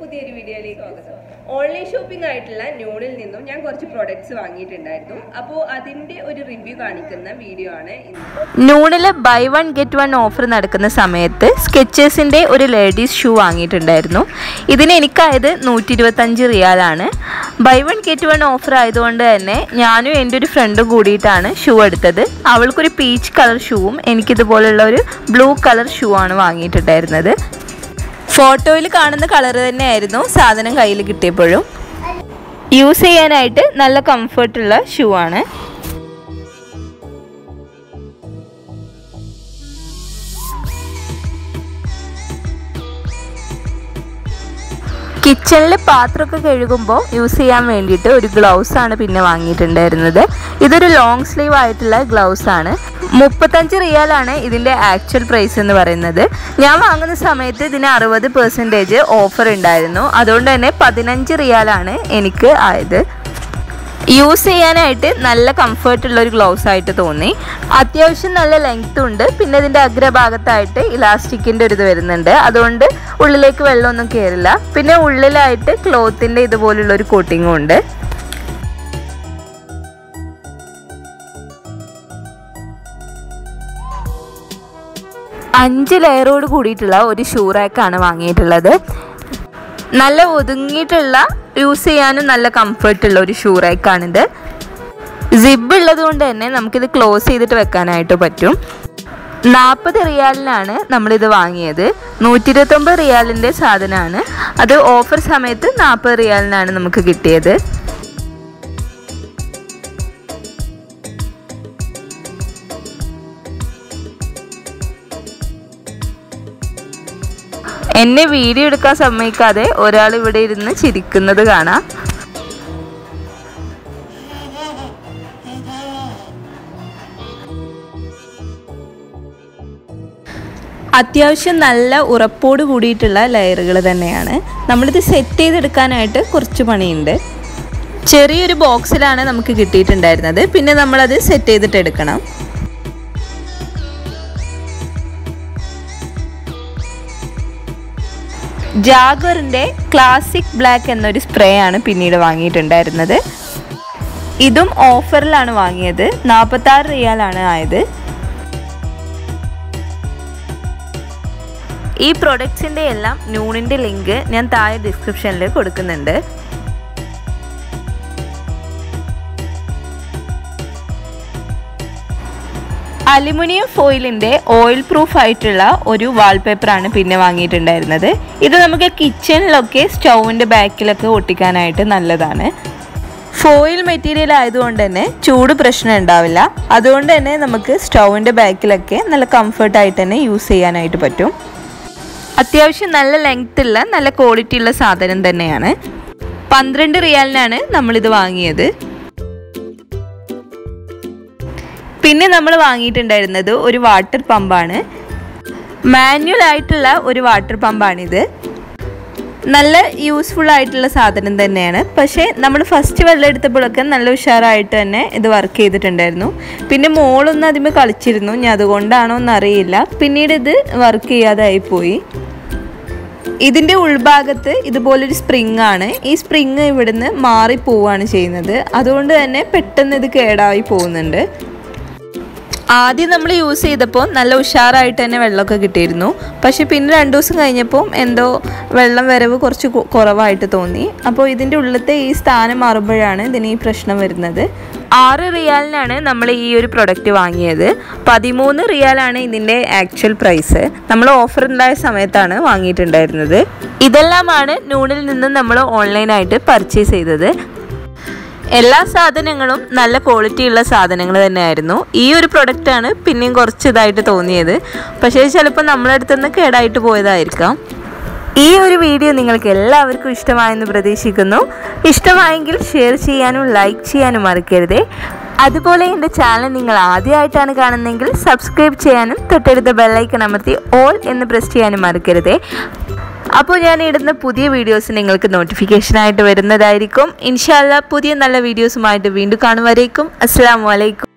പുതിയൊരു വീഡിയോയിലേക്ക് സ്വാഗതം ഓൺലൈൻ ഷോപ്പിംഗ് ആയിട്ടുള്ള ന്യൂണിൽ നിന്നും ഞാൻ കുറച്ച് പ്രൊഡക്ട്സ് വാങ്ങിയിട്ടുണ്ടായിരുന്നു അപ്പോൾ അതിന്റെ ഒരു റിവ്യൂ കാണിക്കുന്ന വീഡിയോ ആണ് ഇന്ന് നൂണിൽ buy one get one offer നടക്കുന്ന സമയത്ത് സ്കെച്ചേഴ്സിൻ്റെ ഒരു ലേഡീസ് ഷൂ വാങ്ങിയിട്ടുണ്ടായിരുന്നു ഇതിന് എനിക്കായത് നൂറ്റി ഇരുപത്തഞ്ച് റിയാലാണ് buy one get one offer ആയതുകൊണ്ട് തന്നെ ഞാനും എൻ്റെ ഒരു ഫ്രണ്ടും കൂടിയിട്ടാണ് ഷൂ എടുത്തത് അവൾക്കൊരു പീച്ച് കളർ ഷൂവും എനിക്കിതുപോലുള്ള ഒരു ബ്ലൂ കളർ ഷൂ ആണ് വാങ്ങിയിട്ടുണ്ടായിരുന്നത് ഫോട്ടോയിൽ കാണുന്ന കളർ തന്നെയായിരുന്നു സാധനം കയ്യിൽ കിട്ടിയപ്പോഴും യൂസ് ചെയ്യാനായിട്ട് നല്ല കംഫർട്ടുള്ള ഷൂ ആണ് കിച്ചണിൽ പാത്രമൊക്കെ കഴുകുമ്പോൾ യൂസ് ചെയ്യാൻ വേണ്ടിയിട്ട് ഒരു ഗ്ലൗസ് ആണ് പിന്നെ വാങ്ങിയിട്ടുണ്ടായിരുന്നത് ഇതൊരു ലോങ് സ്ലീവ് ആയിട്ടുള്ള ഗ്ലൗസ് ആണ് മുപ്പത്തഞ്ച് റിയാലാണ് ഇതിൻ്റെ ആക്ച്വൽ പ്രൈസ് എന്ന് പറയുന്നത് ഞാൻ വാങ്ങുന്ന സമയത്ത് ഇതിന് അറുപത് പെർസെൻറ്റേജ് ഓഫർ ഉണ്ടായിരുന്നു അതുകൊണ്ട് തന്നെ പതിനഞ്ച് റിയാലാണ് എനിക്ക് ആയത് യൂസ് ചെയ്യാനായിട്ട് നല്ല കംഫർട്ടുള്ള ഒരു ഗ്ലൗസ് ആയിട്ട് തോന്നി അത്യാവശ്യം നല്ല ലെങ്ത് ഉണ്ട് പിന്നെ ഇതിൻ്റെ അഗ്രഭാഗത്തായിട്ട് ഇലാസ്റ്റിക്കിൻ്റെ ഒരു ഇത് വരുന്നുണ്ട് അതുകൊണ്ട് ഉള്ളിലേക്ക് വെള്ളമൊന്നും കയറില്ല പിന്നെ ഉള്ളിലായിട്ട് ക്ലോത്തിൻ്റെ ഇതുപോലുള്ള ഒരു കോട്ടിങ്ങും ഉണ്ട് അഞ്ച് ലെയറോട് കൂടിയിട്ടുള്ള ഒരു ഷൂ റാക്കാണ് വാങ്ങിയിട്ടുള്ളത് നല്ല ഒതുങ്ങിയിട്ടുള്ള യൂസ് ചെയ്യാനും നല്ല കംഫർട്ടുള്ള ഒരു ഷൂ റാക്കാണിത് സിബ് ഉള്ളത് കൊണ്ട് തന്നെ നമുക്കിത് ക്ലോസ് ചെയ്തിട്ട് വെക്കാനായിട്ട് പറ്റും നാൽപ്പത് റിയാലിനാണ് നമ്മളിത് വാങ്ങിയത് നൂറ്റി ഇരുപത്തൊമ്പത് റിയാലിൻ്റെ സാധനമാണ് അത് ഓഫർ സമയത്ത് നാൽപ്പത് റിയാലിനാണ് നമുക്ക് കിട്ടിയത് എന്നെ വീഡിയോ എടുക്കാൻ സമ്മതിക്കാതെ ഒരാൾ ഇവിടെ ഇരുന്ന് ചിരിക്കുന്നത് കാണാം അത്യാവശ്യം നല്ല ഉറപ്പോട് കൂടിയിട്ടുള്ള ലെയറുകൾ തന്നെയാണ് നമ്മളിത് സെറ്റ് ചെയ്തെടുക്കാനായിട്ട് കുറച്ച് പണിയുണ്ട് ചെറിയൊരു ബോക്സിലാണ് നമുക്ക് കിട്ടിയിട്ടുണ്ടായിരുന്നത് പിന്നെ നമ്മളത് സെറ്റ് ചെയ്തിട്ട് എടുക്കണം ജാഗറിൻ്റെ ക്ലാസിക് ബ്ലാക്ക് എന്നൊരു സ്പ്രേ ആണ് പിന്നീട് വാങ്ങിയിട്ടുണ്ടായിരുന്നത് ഇതും ഓഫറിലാണ് വാങ്ങിയത് നാൽപ്പത്താറ് റിയാലാണ് ആയത് ഈ പ്രൊഡക്ട്സിൻ്റെ എല്ലാം നൂണിൻ്റെ ലിങ്ക് ഞാൻ താഴെ ഡിസ്ക്രിപ്ഷനിൽ കൊടുക്കുന്നുണ്ട് അലുമിനിയം ഫോയിലിൻ്റെ ഓയിൽ പ്രൂഫ് ആയിട്ടുള്ള ഒരു വാൾപേപ്പറാണ് പിന്നെ വാങ്ങിയിട്ടുണ്ടായിരുന്നത് ഇത് നമുക്ക് കിച്ചണിലൊക്കെ സ്റ്റൗവിൻ്റെ ബാക്കിലൊക്കെ ഒട്ടിക്കാനായിട്ട് നല്ലതാണ് ഫോയിൽ മെറ്റീരിയൽ ആയതുകൊണ്ട് തന്നെ ചൂട് പ്രശ്നം ഉണ്ടാവില്ല അതുകൊണ്ട് തന്നെ നമുക്ക് സ്റ്റൗവിൻ്റെ ബാക്കിലൊക്കെ നല്ല കംഫർട്ടായിട്ട് തന്നെ യൂസ് ചെയ്യാനായിട്ട് പറ്റും അത്യാവശ്യം നല്ല ലെങ്ത് ഉള്ള നല്ല ക്വാളിറ്റി ഉള്ള സാധനം തന്നെയാണ് പന്ത്രണ്ട് റിയാലിനാണ് നമ്മളിത് വാങ്ങിയത് പിന്നെ നമ്മൾ വാങ്ങിയിട്ടുണ്ടായിരുന്നത് ഒരു വാട്ടർ പമ്പാണ് മാനുവൽ ആയിട്ടുള്ള ഒരു വാട്ടർ പമ്പാണിത് നല്ല യൂസ്ഫുൾ ആയിട്ടുള്ള സാധനം തന്നെയാണ് പക്ഷേ നമ്മൾ ഫസ്റ്റ് വെള്ളം എടുത്തപ്പോഴൊക്കെ നല്ല ഉഷാറായിട്ട് തന്നെ ഇത് വർക്ക് ചെയ്തിട്ടുണ്ടായിരുന്നു പിന്നെ മോളൊന്നും അതിമേ കളിച്ചിരുന്നു ഞാൻ അതുകൊണ്ടാണോ എന്നറിയില്ല പിന്നീട് ഇത് വർക്ക് ചെയ്യാതായി പോയി ഇതിൻ്റെ ഉൾഭാഗത്ത് ഇതുപോലൊരു സ്പ്രിങ് ആണ് ഈ സ്പ്രിങ് ഇവിടുന്ന് മാറി പോവുകയാണ് ചെയ്യുന്നത് അതുകൊണ്ട് തന്നെ പെട്ടെന്ന് ഇത് കേടായി പോകുന്നുണ്ട് ആദ്യം നമ്മൾ യൂസ് ചെയ്തപ്പോൾ നല്ല ഉഷാറായിട്ട് തന്നെ വെള്ളമൊക്കെ കിട്ടിയിരുന്നു പക്ഷെ പിന്നെ രണ്ട് ദിവസം കഴിഞ്ഞപ്പോൾ എന്തോ വെള്ളം വരവ് കുറച്ച് കു- കുറവായിട്ട് തോന്നി അപ്പോൾ ഇതിൻ്റെ ഉള്ളിലത്തെ ഈ സ്ഥാനം മാറുമ്പോഴാണ് ഇതിന് ഈ പ്രശ്നം വരുന്നത് ആറ് റിയാലിനാണ് നമ്മൾ ഈ ഒരു പ്രൊഡക്റ്റ് വാങ്ങിയത് പതിമൂന്ന് റിയാലാണ് ഇതിൻ്റെ ആക്ച്വൽ പ്രൈസ് നമ്മൾ ഓഫർ ഉണ്ടായ സമയത്താണ് വാങ്ങിയിട്ടുണ്ടായിരുന്നത് ഇതെല്ലാമാണ് നൂണിൽ നിന്ന് നമ്മൾ ഓൺലൈനായിട്ട് പർച്ചേസ് ചെയ്തത് എല്ലാ സാധനങ്ങളും നല്ല ക്വാളിറ്റി ഉള്ള സാധനങ്ങൾ തന്നെയായിരുന്നു ഈ ഒരു പ്രൊഡക്റ്റാണ് പിന്നെയും കുറച്ച് ഇതായിട്ട് തോന്നിയത് പക്ഷേ ചിലപ്പോൾ നമ്മളെ അടുത്തുനിന്ന് കേടായിട്ട് പോയതായിരിക്കാം ഈ ഒരു വീഡിയോ നിങ്ങൾക്ക് എല്ലാവർക്കും ഇഷ്ടമായെന്ന് പ്രതീക്ഷിക്കുന്നു ഇഷ്ടമായെങ്കിൽ ഷെയർ ചെയ്യാനും ലൈക്ക് ചെയ്യാനും മറക്കരുതേ അതുപോലെ എൻ്റെ ചാനൽ നിങ്ങൾ ആദ്യമായിട്ടാണ് കാണുന്നതെങ്കിൽ സബ്സ്ക്രൈബ് ചെയ്യാനും തൊട്ടടുത്ത ബെല്ലൈക്കൺ അമർത്തി ഓൾ എന്ന് പ്രസ് ചെയ്യാനും മറക്കരുതേ അപ്പോൾ ഞാൻ ഇടുന്ന പുതിയ വീഡിയോസ് നിങ്ങൾക്ക് നോട്ടിഫിക്കേഷൻ ആയിട്ട് വരുന്നതായിരിക്കും ഇൻഷാല്ല പുതിയ നല്ല വീഡിയോസുമായിട്ട് വീണ്ടും കാണുവരേക്കും അസ്സാം വലൈക്കും